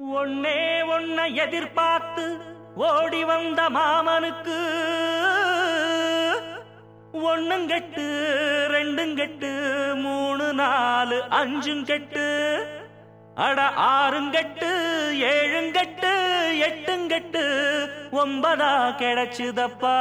ஒன்னே ஒன்ன எதிர்பார்த்து ஓடி வந்த மாமனுக்கு ஒண்ணும் கெட்டு ரெண்டும் கெட்டு மூணு நாலு அஞ்சும் கெட்டு அட ஆறுங்கெட்டு ஏழுங்கெட்டு எட்டுங்கெட்டு ஒன்பதா கிடைச்சுதப்பா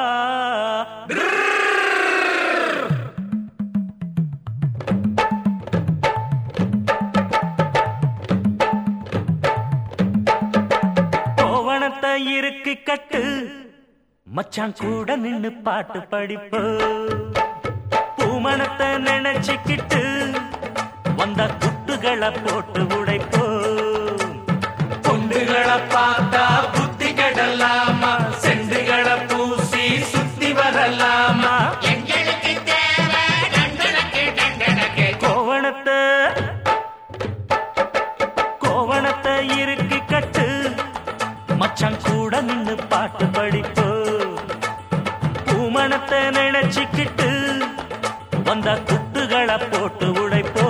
கோவணத்தை இருக்கு கட்டு மச்சான் கூட நின்னு பாட்டு படிப்பு பூமணத்தை நினைச்சுக்கிட்டு வந்த குட்டுகளை போட்டு உடைப்போ பொண்டுகளை பார்த்தா புத்தி கெடலாமா செண்டுகளை பூசி சுத்தி வரலாமா எங்களுக்கு தேவை டண்டனக்கு டண்டனக்கு கோவணத்தை கோவணத்தை இருக்கு கட்டு மச்சான் கூட நின்னு பாட்டு படிப்பு பூமணத்தை நினைச்சுக்கிட்டு வந்த குட்டுகளை போட்டு உடைப்போ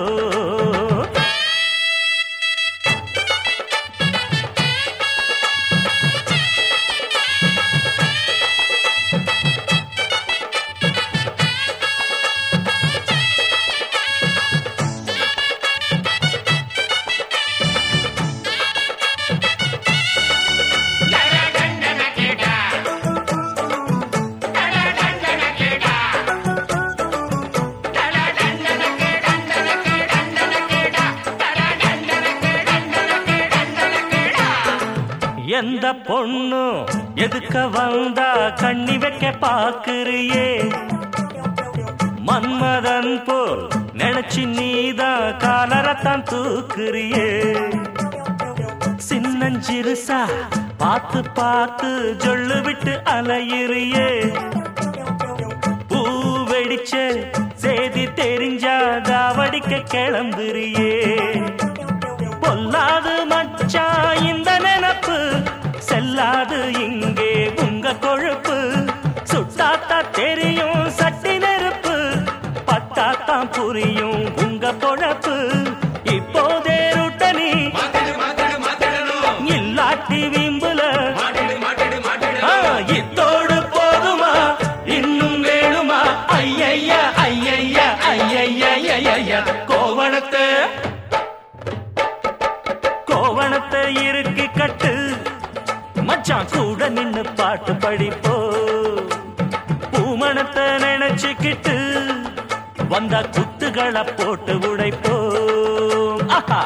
எந்த பொண்ணு எதுக்க வந்தா கண்ணி வைக்க பாக்குறியே மன்மதன் போல் நினைச்சு நீதான் காலரத்தான் தூக்குறியே சின்னஞ்சிறுசா பார்த்து பார்த்து ஜொல்லு விட்டு அலையிறியே பூ வெடிச்ச செய்தி தெரிஞ்சா தாவடிக்க கிளம்புறியே பொல்லாது மச்சான் இந்த நினப்பு செல்லாது இங்கே உங்க கொழுப்பு சுட்டாத்தா தெரியும் சட்டி நெருப்பு பட்டாத்தான் புரியும் உங்க பொழப்பு இப்போதே ருட்டனி மாட்டிடு மாட்டிடு மாட்டிடணும் இல்லாட்டி வீம்புல மாட்டிடு மாட்டிடு ஆ, மாட்டிடணும் இத்தோடு போதுமா இன்னும் வேணுமா ஐயய்ய ஐயய்ய ஐயய்ய ஐயய்ய கோவணத்தை கோவணத்தை இருக்கு கட்டு மச்சான் கூட நின்னு பாட்டு படிப்போ பூமணத்தை நினைச்சுக்கிட்டு வந்த குத்துகளை போட்டு உடைப்போ ஆஹா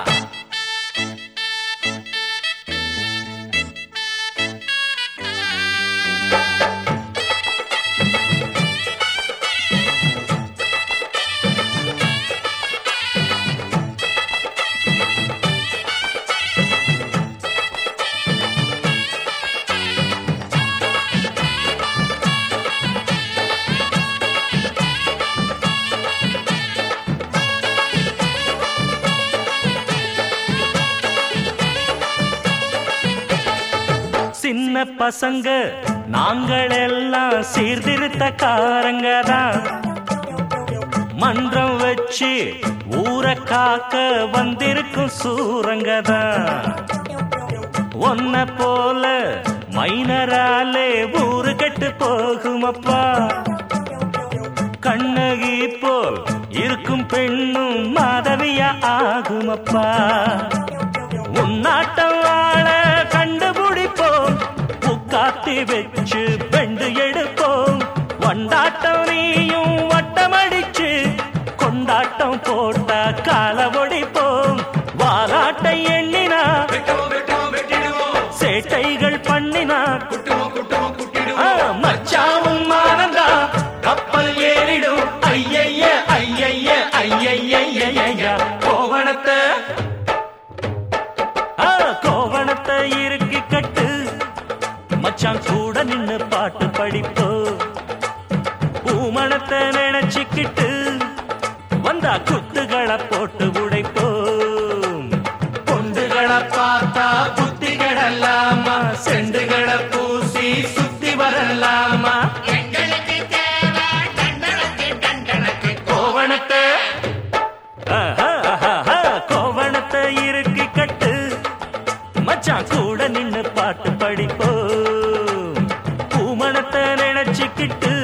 சின்ன பசங்க நாங்கள் எல்லாம் சீர்திருத்தக்காரங்க தான் மன்றம் வச்சு ஊரை காக்க வந்திருக்கும் சூரங்க தான் ஒன்ன போல மைனராலே ஊரு கெட்டு போகுமப்பா கண்ணகி போல் இருக்கும் பெண்ணும் மாதவியா ஆகுமப்பா உன்னாட்டம் ஆள கண்டுபிடிப்போம் புக்காத்தி வச்சு பெண்டு எடுப்போம் வண்டாட்டம் நீயும் வட்டமடிச்சு கொண்டாட்டம் போட்டா கால ஒடிப்போம் வாலாட்டை எண்ணினா வெட்டுவோம் வெட்டுவோம் வெட்டிடுவோம் சேட்டைகள் பண்ணினா குட்டுவோம் குட்டுவோம் ஆ, குட்டிடுவோம் மச்சாவும் மானந்தா கப்பல் ஏறிடும் ஐயய்ய ஐயய்ய ஐயய்ய கோவணத்தை ஆ, கோவணத்தை இருக்கு கட்டு மச்சான் கூட நின்னு பாட்டு படிப்போ பூமணத்தை நினைச்சுக்கிட்டு வந்தா குத்துகளை போட்டு உடைப்போம் பொண்டுகளை பார்த்தா புத்தி கெடலாமா செண்டுகளை பூசி சுத்தி வரலாமா எங்களுக்கு தேவை டண்டனக்கு டண்டனக்கு கோவணத்தை ஆஹா, ஆஹா, ஆஹா, கோவணத்தை இருக்கு கட்டு மச்சான் கூட நின்னு பாட்டு படிப்போம் பூமணத்தை நினைச்சுக்கிட்டு